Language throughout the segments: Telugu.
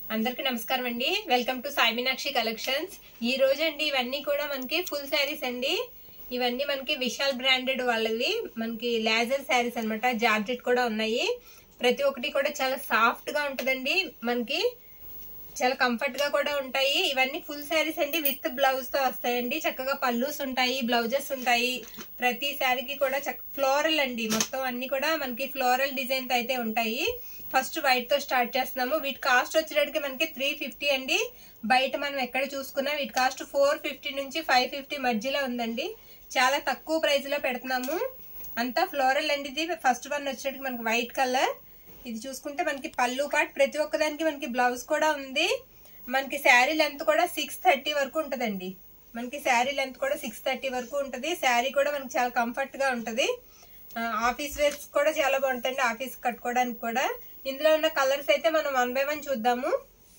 అందరికి నమస్కారం అండి welcome to Sai Meenakshi collections ఈ రోజు అండి ఇవన్నీ కూడా మనకి ఫుల్ శారీస్ అండి ఇవన్నీ మనకి విశాల్ బ్రాండెడ్ వాళ్ళవి మనకి లేజర్ శారీస్ అన్నమాట జార్జెట్ కూడా ఉన్నాయి ప్రతి ఒక్కటి కూడా చాలా సాఫ్ట్ గా ఉంటదండి మనకి చాలా కంఫర్ట్ గా కూడా ఉంటాయి ఇవన్నీ ఫుల్ శారీస్ అండి విత్ బ్లౌజ్ తో వస్తాయండి చక్కగా పల్లూస్ ఉంటాయి బ్లౌజెస్ ఉంటాయి ప్రతి శారీకి కూడా చక్క ఫ్లోరల్ అండి మొత్తం అన్ని కూడా మనకి ఫ్లోరల్ డిజైన్ తో అయితే ఉంటాయి ఫస్ట్ వైట్ తో స్టార్ట్ చేస్తున్నాము వీటి కాస్ట్ వచ్చేటప్పటికి మనకి త్రీ ఫిఫ్టీ అండి బయట మనం ఎక్కడ చూసుకున్నా వీటి కాస్ట్ ఫోర్ ఫిఫ్టీ నుంచి ఫైవ్ ఫిఫ్టీ మధ్యలో ఉందండి చాలా తక్కువ ప్రైస్ లో పెడుతున్నాము అంతా ఫ్లోరల్ అండి ఇది ఫస్ట్ వన్ వచ్చేటప్పటికి మనకి వైట్ కలర్ ఇది చూసుకుంటే మనకి పళ్ళు పాట్ ప్రతి ఒక్కదానికి మనకి బ్లౌజ్ కూడా ఉంది మనకి శారీ లెంత్ కూడా సిక్స్ థర్టీ వరకు ఉంటుందండి మనకి శారీ లెంత్ కూడా సిక్స్ థర్టీ వరకు ఉంటుంది శారీ కూడా మనకి చాలా కంఫర్ట్ గా ఉంటుంది ఆఫీస్ వేర్స్ కూడా చాలా బాగుంటుంది ఆఫీస్ కట్టుకోవడానికి కూడా ఇందులో ఉన్న కలర్స్ అయితే మనం వన్ బై వన్ చూద్దాము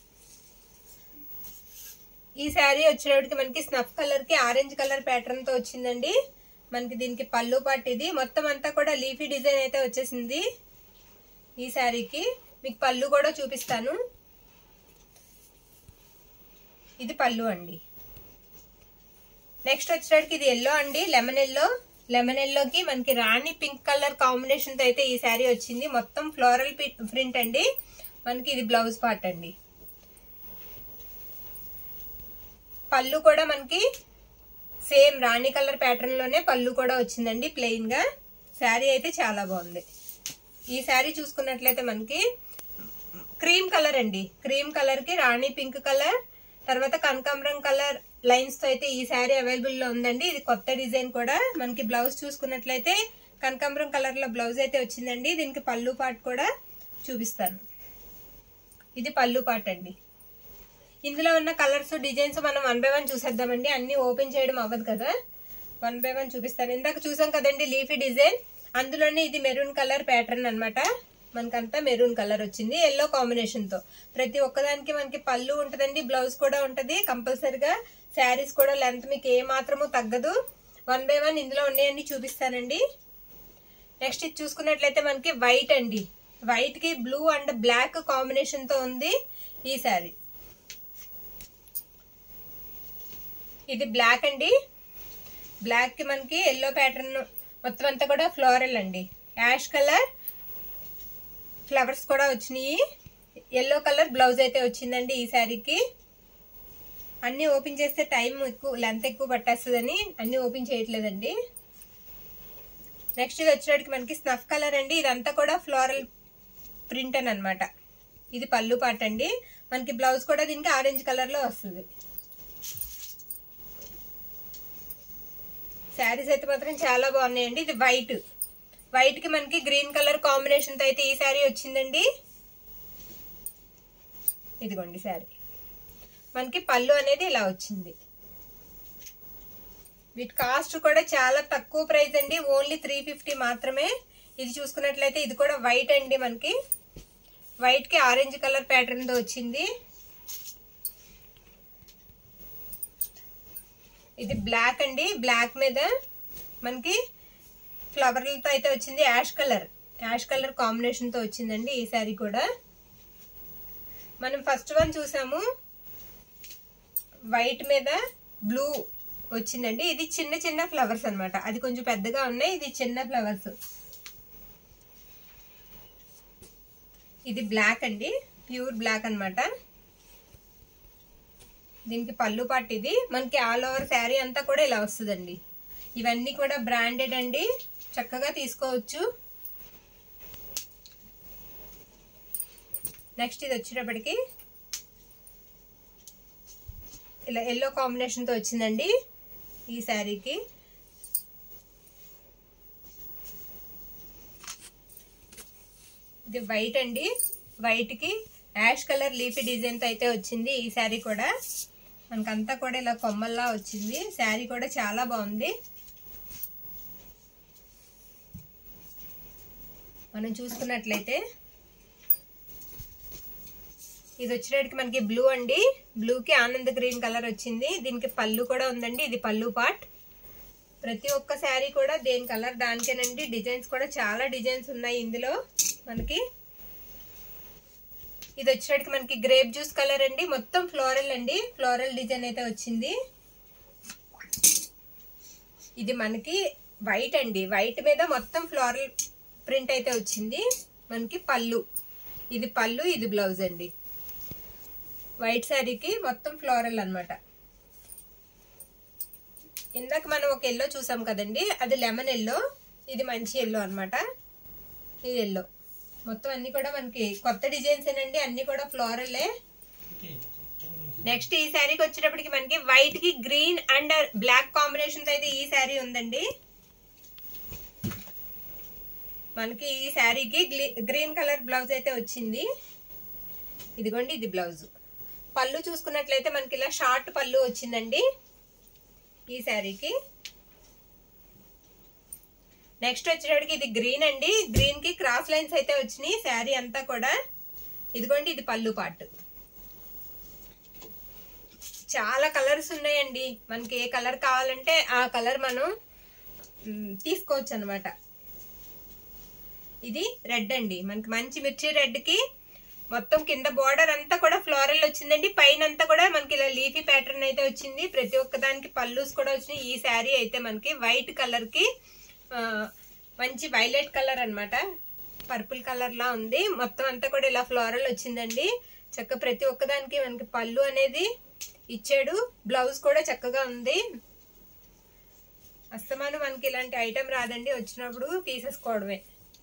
ఈ శారీ వచ్చేటప్పటికి మనకి స్నఫ్ కలర్ కి ఆరెంజ్ కలర్ ప్యాటర్న్ తో వచ్చిందండి మనకి దీనికి పళ్ళు పాటు ఇది మొత్తం అంతా కూడా లీఫీ డిజైన్ అయితే వచ్చేసింది ఈ శారీకి మీకు పళ్ళు కూడా చూపిస్తాను ఇది పళ్ళు అండి నెక్స్ట్ వచ్చేటప్పటికి ఇది ఎల్లో అండి లెమన్ ఎల్లో లెమన్ ఎల్లోకి మనకి రాణి పింక్ కలర్ కాంబినేషన్ తో అయితే ఈ శారీ వచ్చింది మొత్తం ఫ్లోరల్ ప్రింట్ అండి మనకి ఇది బ్లౌజ్ పార్ట్ అండి పళ్ళు కూడా మనకి సేమ్ రాణి కలర్ ప్యాటర్న్ లోనే పళ్ళు కూడా వచ్చిందండి ప్లెయిన్ గా శారీ అయితే చాలా బాగుంది ఈ శారీ చూసుకున్నట్లయితే మనకి క్రీమ్ కలర్ అండి క్రీమ్ కలర్ కి రాణి పింక్ కలర్ తర్వాత కనకాంబరం కలర్ లైన్స్ తో అయితే ఈ శారీ అవైలబుల్ లో ఉందండి ఇది కొత్త డిజైన్ కూడా మనకి బ్లౌజ్ చూసుకున్నట్లయితే కనకాంబరం కలర్ లో బ్లౌజ్ అయితే వచ్చిందండి దీనికి పళ్ళు పాట్ కూడా చూపిస్తాను ఇది పళ్ళు పాట్ అండి ఇందులో ఉన్న కలర్స్ డిజైన్స్ మనం వన్ బై వన్ చూసేద్దామండి అన్ని ఓపెన్ చేయడం అవ్వదు కదా వన్ బై వన్ చూపిస్తాను ఇందాక చూసాం కదండి లీఫీ డిజైన్ అందులోనే ఇది మెరూన్ కలర్ ప్యాటర్న్ అనమాట మనకంతా మెరూన్ కలర్ వచ్చింది ఎల్లో కాంబినేషన్ తో ప్రతి ఒక్కదానికి మనకి పళ్ళు ఉంటదండి బ్లౌజ్ కూడా ఉంటది కంపల్సరిగా శారీస్ కూడా లెంత్ మీకు ఏ మాత్రము తగ్గదు వన్ బై వన్ ఇందులో ఉన్నాయని చూపిస్తానండి నెక్స్ట్ ఇది చూసుకున్నట్లయితే మనకి వైట్ అండి వైట్ కి బ్లూ అండ్ బ్లాక్ కాంబినేషన్ తో ఉంది ఈ శారీ ఇది బ్లాక్ అండి బ్లాక్ కి మనకి ఎల్లో ప్యాటర్న్ మొత్తం అంతా కూడా ఫ్లోరల్ అండి యాష్ కలర్ ఫ్లవర్స్ కూడా వచ్చినాయి ఎల్లో కలర్ బ్లౌజ్ అయితే వచ్చిందండి ఈ శారీకి అన్ని ఓపెన్ చేస్తే టైం ఎక్కువ లెంత్ ఎక్కువ పట్టేస్తుందని అన్ని ఓపెన్ చేయట్లేదండి నెక్స్ట్ ఇది వచ్చేటికి మనకి స్నఫ్ కలర్ అండి ఇదంతా కూడా ఫ్లోరల్ ప్రింట్ అని అనమాట ఇది పళ్ళు పాట అండి మనకి బ్లౌజ్ కూడా దీనికి ఆరెంజ్ కలర్ లో వస్తుంది శారీస్ అయితే మాత్రం చాలా బాగున్నాయండి ఇది వైట్ వైట్ కి మనకి గ్రీన్ కలర్ కాంబినేషన్ తో అయితే ఈ శారీ వచ్చిందండి ఇదిగోండి శారీ మనకి పళ్ళు అనేది ఇలా వచ్చింది వీటి కాస్ట్ కూడా చాలా తక్కువ ప్రైస్ అండి ఓన్లీ త్రీ ఫిఫ్టీ మాత్రమే ఇది చూసుకున్నట్లయితే ఇది కూడా వైట్ అండి మనకి వైట్ కి ఆరెంజ్ కలర్ ప్యాటర్న్ తో వచ్చింది ఇది బ్లాక్ అండి బ్లాక్ మీద మనకి ఫ్లవర్లతో అయితే వచ్చింది ash colour ash colour combination తో వచ్చిందండి ఈ శారీ కూడా మనం ఫస్ట్ వన్ చూసాము వైట్ మీద బ్లూ వచ్చిందండి ఇది చిన్న చిన్న ఫ్లవర్స్ అనమాట అది కొంచెం పెద్దగా ఉన్నాయి ఇది చిన్న ఫ్లవర్స్ ఇది బ్లాక్ అండి ప్యూర్ బ్లాక్ అనమాట దీనికి పళ్ళు పాటు ఇది మనకి ఆల్ ఓవర్ శారీ అంతా కూడా ఇలా వస్తుందండి ఇవన్నీ కూడా బ్రాండెడ్ అండి చక్కగా తీసుకోవచ్చు నెక్స్ట్ ఇది వచ్చేటప్పటికి ఇలా ఎల్లో కాంబినేషన్తో వచ్చిందండి ఈ శారీకి ఇది వైట్ అండి వైట్కి యాష్ కలర్ లీఫీ డిజైన్తో అయితే వచ్చింది ఈ శారీ కూడా మనకంతా కూడా ఇలా కొమ్మల్లా వచ్చింది శారీ కూడా చాలా బాగుంది మనం చూసుకున్నట్లయితే ఇది వచ్చేటికి మనకి బ్లూ అండి బ్లూకి ఆనంద్ గ్రీన్ కలర్ వచ్చింది దీనికి పళ్ళు కూడా ఉందండి ఇది పళ్ళు పార్ట్ ప్రతి ఒక్క శారీ కూడా దేని కలర్ దానికేనండి డిజైన్స్ కూడా చాలా డిజైన్స్ ఉన్నాయి ఇందులో మనకి ఇది వచ్చేటికి మనకి గ్రేప్ జ్యూస్ కలర్ అండి మొత్తం ఫ్లోరల్ అండి ఫ్లోరల్ డిజైన్ అయితే వచ్చింది ఇది మనకి వైట్ అండి వైట్ మీద మొత్తం ఫ్లోరల్ ప్రింట్ అయితే వచ్చింది మనకి పళ్ళు ఇది పళ్ళు ఇది బ్లౌజ్ అండి వైట్ శారీకి మొత్తం ఫ్లోరల్ అన్నమాట ఇందాక మనం ఒక ఎల్లో చూసాం కదండి అది లెమన్ ఎల్లో ఇది మంచి ఎల్లో అన్నమాట ఇది ఎల్లో మొత్తం అన్ని కూడా మనకి కొత్త డిజైన్స్ ఏనండి అన్ని కూడా ఫ్లోరలే నెక్స్ట్ ఈ శారీకి వచ్చేటప్పటికి మనకి వైట్ కి గ్రీన్ అండ్ బ్లాక్ కాంబినేషన్ అయితే ఈ శారీ ఉందండి మనకి ఈ శారీకి గ్రీన్ కలర్ బ్లౌజ్ అయితే వచ్చింది ఇదిగోండి ఇది బ్లౌజ్ పళ్ళు చూసుకున్నట్లయితే మనకి ఇలా షార్ట్ పళ్ళు వచ్చిందండి ఈ శారీకి నెక్స్ట్ వచ్చేటప్పటికి ఇది గ్రీన్ అండి గ్రీన్ కి క్రాస్ లైన్స్ అయితే వచ్చినాయి శారీ అంతా కూడా ఇదిగోండి ఇది పళ్ళు పార్ట్ చాలా కలర్స్ ఉన్నాయండి మనకి ఏ కలర్ కావాలంటే ఆ కలర్ మనం మ్, తీసుకోవచ్చు అనమాట ఇది రెడ్ అండి మనకి మంచి మిర్చి రెడ్ కి మొత్తం కింద బార్డర్ అంతా కూడా ఫ్లోరల్ వచ్చిందండి పైన అంతా కూడా మనకి ఇలా లీఫీ ప్యాటర్న్ అయితే వచ్చింది ప్రతి ఒక్క దానికి పల్లూస్ కూడా వచ్చినాయి ఈ శారీ అయితే మనకి వైట్ కలర్ కి ఆ, మంచి వైలెట్ కలర్ అన్నమాట పర్పుల్ కలర్ లా ఉంది మొత్తం అంతా కూడా ఇలా ఫ్లోరల్ వచ్చిందండి చక్క ప్రతి ఒక్కదానికి మనకి పళ్ళు అనేది ఇచ్చాడు బ్లౌజ్ కూడా చక్కగా ఉంది అస్తమాను మనకి ఇలాంటి ఐటెం రాదండి వచ్చినప్పుడు తీసేసుకోవడమే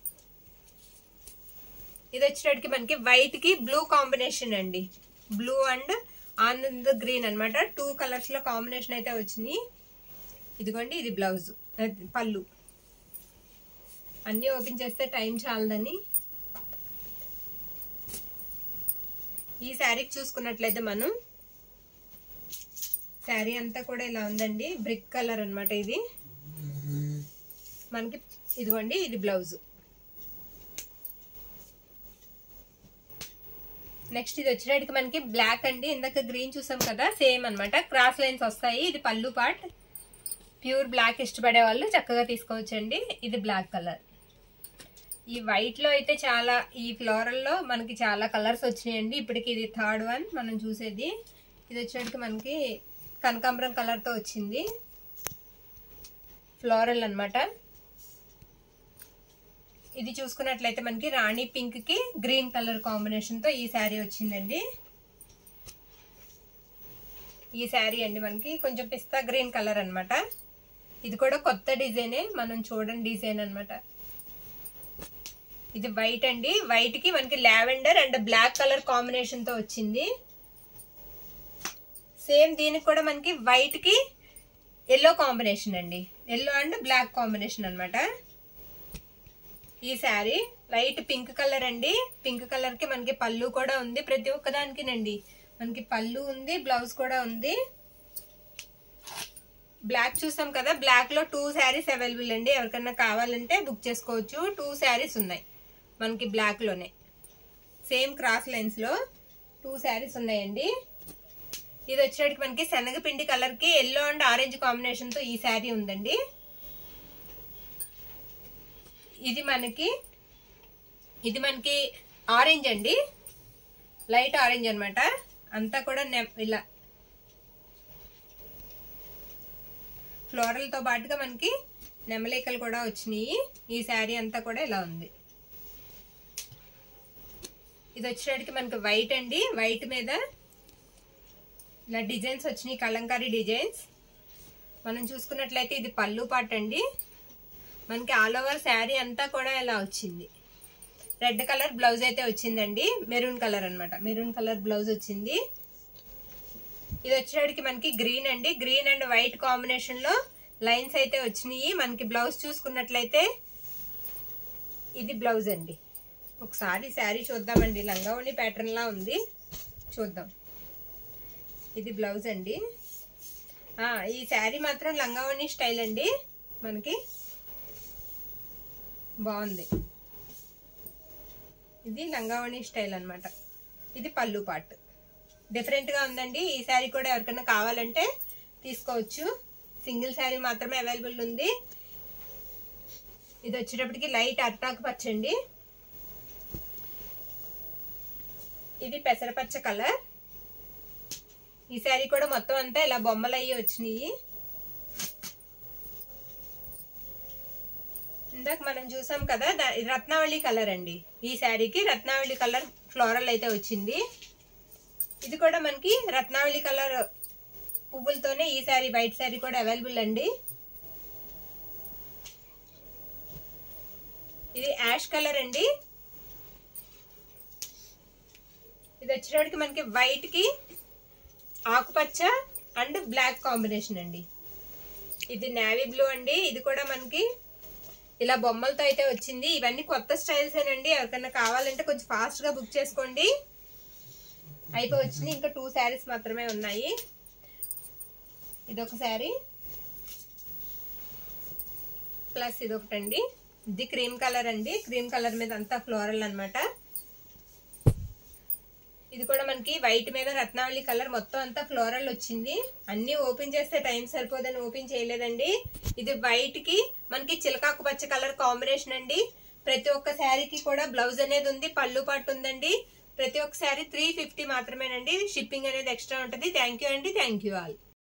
ఇది వచ్చేటప్పటికి మనకి వైట్ కి బ్లూ కాంబినేషన్ అండి బ్లూ అండ్ ఆనంద్ గ్రీన్ అన్నమాట టూ కలర్స్ లో కాంబినేషన్ అయితే వచ్చింది ఇదిగోండి ఇది బ్లౌజ్ అది పళ్ళు అన్నీ ఓపెన్ చేస్తే టైం చాలదని ఈ శారీకి చూసుకున్నట్లయితే మనం శారీ అంతా కూడా ఇలా ఉందండి బ్రిక్ కలర్ అన్నమాట ఇది మనకి ఇదిగోండి ఇది బ్లౌజ్ నెక్స్ట్ ఇది వచ్చేటికి మనకి బ్లాక్ అండి ఇందాక గ్రీన్ చూసాం కదా సేమ్ అన్నమాట క్రాస్ లైన్స్ వస్తాయి ఇది పళ్ళు పార్ట్ ప్యూర్ బ్లాక్ ఇష్టపడే వాళ్ళు చక్కగా తీసుకోవచ్చండి ఇది బ్లాక్ కలర్ ఈ వైట్ లో అయితే చాలా ఈ ఫ్లోరల్ లో మనకి చాలా కలర్స్ వచ్చినాయండి ఇప్పటికి ఇది థర్డ్ వన్ మనం చూసేది ఇది వచ్చేటికి మనకి కనకాంబరం కలర్ తో వచ్చింది ఫ్లోరల్ అన్నమాట ఇది చూసుకున్నట్లయితే మనకి రాణి పింక్ కి గ్రీన్ కలర్ కాంబినేషన్ తో ఈ శారీ వచ్చిందండి ఈ శారీ అండి మనకి కొంచెం పిస్తా గ్రీన్ కలర్ అన్నమాట ఇది కూడా కొత్త డిజైనే మనం చూడండి డిజైన్ అన్నమాట ఇది వైట్ అండి వైట్ కి మనకి lavender and black colour combination తో వచ్చింది సేమ్ దీనికి కూడా మనకి వైట్ కి ఎల్లో కాంబినేషన్ అండి ఎల్లో అండ్ బ్లాక్ కాంబినేషన్ అన్నమాట ఈ శారీ లైట్ పింక్ కలర్ అండి పింక్ కలర్ కి మనకి పళ్ళు కూడా ఉంది ప్రతి ఒక్కదానికినండి మనకి పళ్ళు ఉంది బ్లౌజ్ కూడా ఉంది బ్లాక్ చూసాం కదా బ్లాక్ లో టూ శారీస్ అవైలబుల్ అండి ఎవరికన్నా కావాలంటే బుక్ చేసుకోవచ్చు టూ శారీస్ ఉన్నాయి మనకి బ్లాక్ లోనే సేమ్ క్రాస్ లైన్స్ లో టూ శారీస్ ఉన్నాయండి ఇది వచ్చేటికి మనకి శనగపిండి కలర్ కి ఎల్లో అండ్ ఆరెంజ్ కాంబినేషన్ తో ఈ శారీ ఉందండి ఇది మనకి ఇది మనకి ఆరెంజ్ అండి లైట్ ఆరెంజ్ అన్నమాట అంతా కూడా నె- ఇలా ఫ్లోరల్ తో పాటుగా మనకి నెమలికలు కూడా వచ్చినాయి ఈ శారీ అంతా కూడా ఇలా ఉంది ఇది వచ్చేటికి మనకి వైట్ అండి వైట్ మీద ఇలా డిజైన్స్ వచ్చినాయి కలంకారీ డిజైన్స్ మనం చూసుకున్నట్లయితే ఇది పళ్ళు పాట అండి మనకి ఆల్ ఓవర్ శారీ అంతా కూడా ఇలా వచ్చింది రెడ్ కలర్ బ్లౌజ్ అయితే వచ్చిందండి మెరూన్ కలర్ అన్నమాట మెరూన్ కలర్ బ్లౌజ్ వచ్చింది ఇది వచ్చేటికి మనకి గ్రీన్ అండి గ్రీన్ అండ్ వైట్ కాంబినేషన్ లో లైన్స్ అయితే వచ్చినాయి మనకి బ్లౌజ్ చూసుకున్నట్లయితే ఇది బ్లౌజ్ అండి ఒకసారి శారీ చూద్దామండి లంగావణి ప్యాటర్న్ లా ఉంది చూద్దాం ఇది బ్లౌజ్ అండి ఆ, ఈ శారీ మాత్రం లంగావణి స్టైల్ అండి మనకి బాగుంది ఇది లంగావణి స్టైల్ అన్నమాట ఇది పళ్ళు పార్ట్ డిఫరెంట్ గా ఉందండి ఈ శారీ కూడా ఎవరికైనా కావాలంటే తీసుకోవచ్చు సింగిల్ శారీ మాత్రమే అవైలబుల్ ఉంది ఇది వచ్చేటప్పటికి లైట్ అట్టాక్ పచ్చండి ఇది పెసరపచ్చ కలర్ ఈ శారీ కూడా మొత్తం అంతా ఇలా బొమ్మలు అయ్యి వచ్చినాయి ఇందాక మనం చూసాం కదా దా- ఇది రత్నావళి కలర్ అండి ఈ శారీకి రత్నావళి కలర్ ఫ్లోరల్ అయితే వచ్చింది ఇది కూడా మనకి రత్నావళి కలర్ పువ్వులతోనే ఈ శారీ వైట్ శారీ కూడా అవైలబుల్ అండి ఇది యాష్ కలర్ అండి ఇది వచ్చేటప్పటికి మనకి వైట్ కి ఆకుపచ్చ అండ్ బ్లాక్ కాంబినేషన్ అండి ఇది నేవీ బ్లూ అండి ఇది కూడా మనకి ఇలా బొమ్మలతో అయితే వచ్చింది ఇవన్నీ కొత్త స్టైల్స్ ఏనండి ఎవరికైనా కావాలంటే కొంచెం ఫాస్ట్ గా బుక్ చేసుకోండి అయిపోయి వచ్చింది ఇంకా టూ శారీస్ మాత్రమే ఉన్నాయి ఇదొక శారీ ప్లస్ ఇదొకటండి ఇది క్రీమ్ కలర్ అండి క్రీమ్ కలర్ మీద అంతా ఫ్లోరల్ అన్నమాట ఇది కూడా మనకి వైట్ మీద రత్నావళి కలర్ మొత్తం అంతా ఫ్లోరల్ వచ్చింది అన్ని ఓపెన్ చేస్తే టైం సరిపోదని ఓపెన్ చేయలేదండి ఇది వైట్ కి మనకి చిలకాకు పచ్చ కలర్ కాంబినేషన్ అండి ప్రతి ఒక్క శారీకి కూడా బ్లౌజ్ అనేది ఉంది పళ్ళు పట్టు ఉందండి ప్రతి ఒక్క శారీ త్రీ ఫిఫ్టీ మాత్రమేనండి షిప్పింగ్ అనేది ఎక్స్ట్రా ఉంటుంది థ్యాంక్ యూ అండి థ్యాంక్ యూ ఆల్